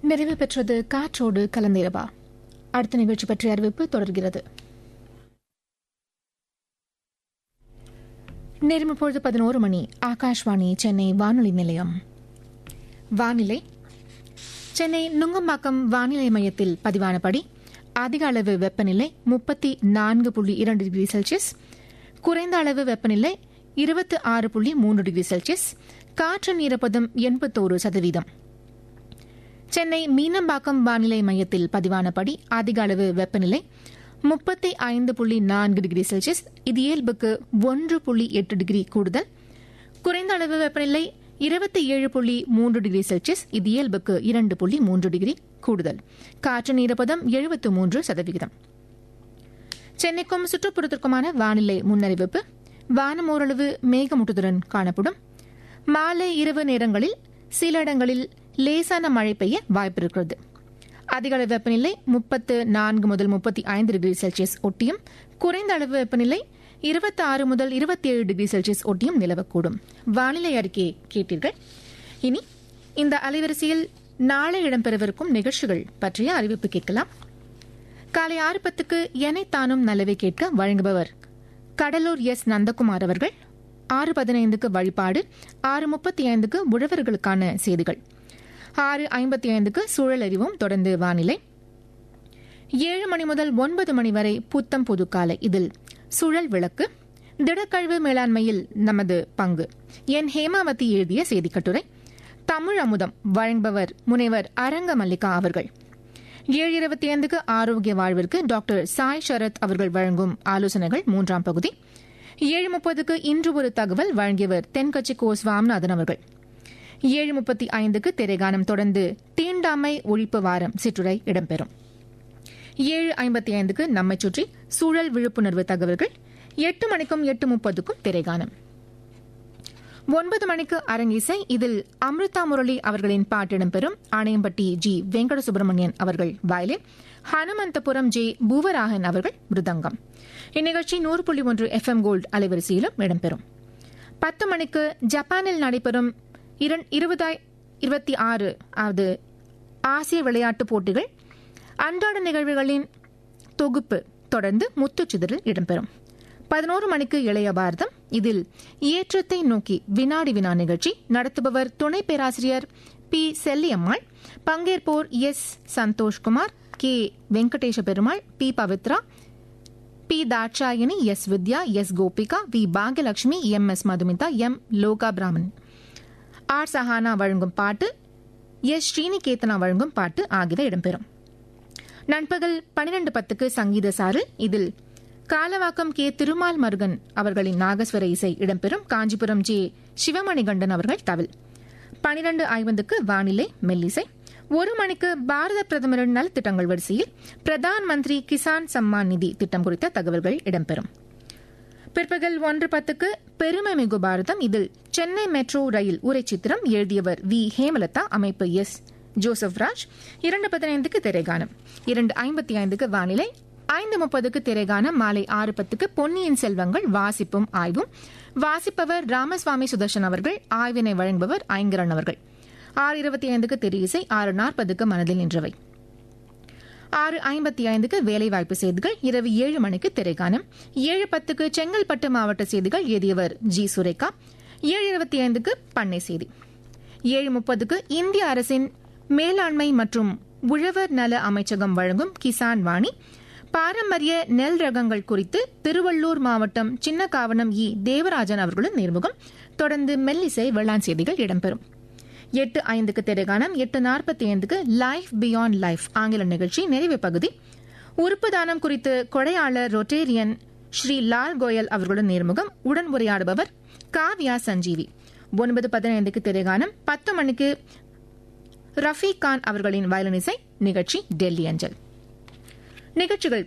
நிறைவு பெற்றது காற்றோடு கலந்திரவா அடுத்த நிகழ்ச்சி பற்றிய அறிவிப்பு தொடர்கிறது நேரம் இப்பொழுது பதினோரு மணி ஆகாஷ்வாணி சென்னை வானொலி நிலையம் வானிலை சென்னை நுங்கம்பாக்கம் வானிலை மையத்தில் பதிவானபடி அதிக அளவு வெப்பநிலை முப்பத்தி நான்கு புள்ளி இரண்டு டிகிரி செல்சியஸ் குறைந்த அளவு வெப்பநிலை இருபத்தி ஆறு புள்ளி மூன்று டிகிரி செல்சியஸ் காற்றின் ஈரப்பதம் எண்பத்தோரு சதவீதம் சென்னை மீனம்பாக்கம் வானிலை மையத்தில் பதிவானபடி அதிக அளவு வெப்பநிலை முப்பத்தி ஐந்து புள்ளி நான்கு டிகிரி செல்சியஸ் இது இயல்புக்கு ஒன்று புள்ளி எட்டு டிகிரி கூடுதல் குறைந்த அளவு வெப்பநிலை இருபத்தி ஏழு புள்ளி மூன்று டிகிரி செல்சியஸ் இது இயல்புக்கு இரண்டு புள்ளி மூன்று டிகிரி கூடுதல் காற்றின் ஈரப்பதம் எழுபத்து மூன்று சதவிகிதம் சென்னைக்கும் சுற்றுப்புறத்திற்குமான வானிலை முன்னறிவிப்பு வானம் ஓரளவு மேகமூட்டத்துடன் காணப்படும் மாலை இரவு நேரங்களில் சில இடங்களில் லேசான மழை பெய்ய வாய்ப்பிருக்கிறது அதிக அளவு வெப்பநிலை முப்பத்து நான்கு முதல் முப்பத்தி ஐந்து டிகிரி செல்சியஸ் ஒட்டியும் குறைந்த அளவு வெப்பநிலை இருபத்தி ஆறு முதல் இருபத்தி ஏழு டிகிரி செல்சியஸ் ஒட்டியும் நிலவக்கூடும் வானிலை அறிக்கையை கேட்டீர்கள் இனி இந்த அலைவரிசையில் நாளை இடம்பெறவிருக்கும் நிகழ்ச்சிகள் பற்றிய அறிவிப்பு கேட்கலாம் காலை ஆறு பத்துக்கு எனைத்தானும் நல்லவை கேட்க வழங்குபவர் கடலூர் எஸ் நந்தகுமார் அவர்கள் ஆறு பதினைந்துக்கு வழிபாடு ஆறு முப்பத்தி ஐந்துக்கு உழவர்களுக்கான செய்திகள் ஆறு ஐம்பத்தி ஐந்துக்கு சூழல் அறிவும் தொடர்ந்து வானிலை ஏழு மணி முதல் ஒன்பது மணி வரை புத்தம் புது காலை இதில் சுழல் விளக்கு திடக்கழிவு மேலாண்மையில் நமது பங்கு என் ஹேமாவதி எழுதிய செய்திக் கட்டுரை தமிழ் அமுதம் வழங்குபவர் முனைவர் அரங்க மல்லிகா அவர்கள் ஏழு இருபத்தி ஐந்துக்கு ஆரோக்கிய வாழ்விற்கு டாக்டர் சாய் சரத் அவர்கள் வழங்கும் ஆலோசனைகள் மூன்றாம் பகுதி ஏழு முப்பதுக்கு இன்று ஒரு தகவல் வழங்கியவர் தென்கட்சி கோ சுவாமிநாதன் அவர்கள் ஏழு முப்பத்தி ஐந்துக்கு திரைகானம் தொடர்ந்து தீண்டாமை ஒழிப்பு வாரம் சிற்றுரை இடம்பெறும் ஏழு ஐம்பத்தி ஐந்துக்கு நம்மை சுற்றி சூழல் விழிப்புணர்வு தகவல்கள் எட்டு மணிக்கும் எட்டு முப்பதுக்கும் திரைகானம் ஒன்பது மணிக்கு அரங்கிசை இதில் அமிர்தா முரளி அவர்களின் பாட்டு இடம்பெறும் ஆணையம்பட்டி ஜி வெங்கட சுப்பிரமணியன் அவர்கள் வயலின் ஹனுமந்தபுரம் ஜே பூவராகன் அவர்கள் மிருதங்கம் இந்நிகழ்ச்சி நூறு புள்ளி ஒன்று எஃப் எம் கோல்டு அலைவரிசையிலும் இடம்பெறும் பத்து மணிக்கு ஜப்பானில் நடைபெறும் இருபதாய் இருபத்தி ஆறு ஆவது ஆசிய விளையாட்டுப் போட்டிகள் அன்றாட நிகழ்வுகளின் தொகுப்பு தொடர்ந்து முத்துச்சிதறில் இடம்பெறும் பதினோரு மணிக்கு இளைய பாரதம் இதில் ஏற்றத்தை நோக்கி வினாடி வினா நிகழ்ச்சி நடத்துபவர் துணை பேராசிரியர் பி செல்லியம்மாள் பங்கேற்போர் S Santhoshkumar K Venkatesha Perumal P Pavithra P Dhakshayani S Vidya S Gopika V Bhagyalakshmi M S Madhumitha M லோகா பிராமன் ஆர் சஹானா வழங்கும் பாட்டு எஸ் ஸ்ரீனிகேதனா வழங்கும் பாட்டு ஆகியவை இடம்பெறும் நண்பகல் பனிரெண்டு பத்துக்கு சங்கீத சாறு இதில் காலவாக்கம் கே திருமால் மருகன் அவர்களின் நாகஸ்வர இசை இடம்பெறும் காஞ்சிபுரம் ஜே சிவமணிகண்டன் அவர்கள் தவில் பனிரெண்டு ஐம்பதுக்கு வானிலை மெல்லிசை ஒரு மணிக்கு பாரத பிரதமரின் நலத்திட்டங்கள் வரிசையில் பிரதான் மந்திரி கிசான் சம்மான் நிதி திட்டம் குறித்த தகவல்கள் இடம்பெறும் பிற்பகல் ஒன்று பத்துக்கு பெருமை மிகு பாரதம் இதில் சென்னை மெட்ரோ ரயில் உரைச்சித்திரம் எழுதியவர் வி ஹேமலதா அமைப்பு எஸ் ஜோசப் ராஜ் இரண்டு பதினைந்துக்கு திரைகானம் இரண்டு ஐம்பத்தி ஐந்துக்கு வானிலை ஐந்து முப்பதுக்கு திரைகானம் மாலை ஆறு பத்துக்கு பொன்னியின் செல்வங்கள் வாசிப்பும் ஆய்வும் வாசிப்பவர் ராமசுவாமி சுதர்ஷன் அவர்கள் ஆய்வினை வழங்குபவர் ஐங்கரன் அவர்கள் ஆறு இருபத்தி ஐந்துக்கு திரு இசை ஆறு நாற்பதுக்கு மனதில் நின்றவை ஆறு ஐம்பத்தி ஐந்துக்கு வேலைவாய்ப்பு செய்திகள் இரவு ஏழு மணிக்கு திரைக்கானம் ஏழு பத்துக்கு செங்கல்பட்டு மாவட்ட செய்திகள் எழுதியவர் ஜி சுரேகா ஏழு இருபத்தி ஐந்துக்கு பண்ணை செய்தி ஏழு முப்பதுக்கு இந்திய அரசின் மேலாண்மை மற்றும் உழவர் நல அமைச்சகம் வழங்கும் கிசான் வாணி பாரம்பரிய நெல் ரகங்கள் குறித்து திருவள்ளூர் மாவட்டம் சின்னக்காவனம் இ தேவராஜன் அவர்களுடன் நேர்முகம் தொடர்ந்து மெல்லிசை வேளாண் செய்திகள் இடம்பெறும் எட்டு ஐந்துக்கு திரைகானம் எட்டு நாற்பத்தி ஐந்துக்கு லைஃப் பியாண்ட் லைஃப் ஆங்கில நிகழ்ச்சி நிறைவு பகுதி உறுப்பு தானம் குறித்து கொடையாளர் ரொட்டேரியன் ஸ்ரீ லால் கோயல் அவர்களுடன் நேர்முகம் உடன் உரையாடுபவர் காவ்யா சஞ்சீவி ஒன்பது பதினைந்துக்கு திரைகானம் பத்து மணிக்கு ரஃபீக் கான் அவர்களின் வயலினிசை நிகழ்ச்சி டெல்லி அஞ்சல் நிகழ்ச்சிகள்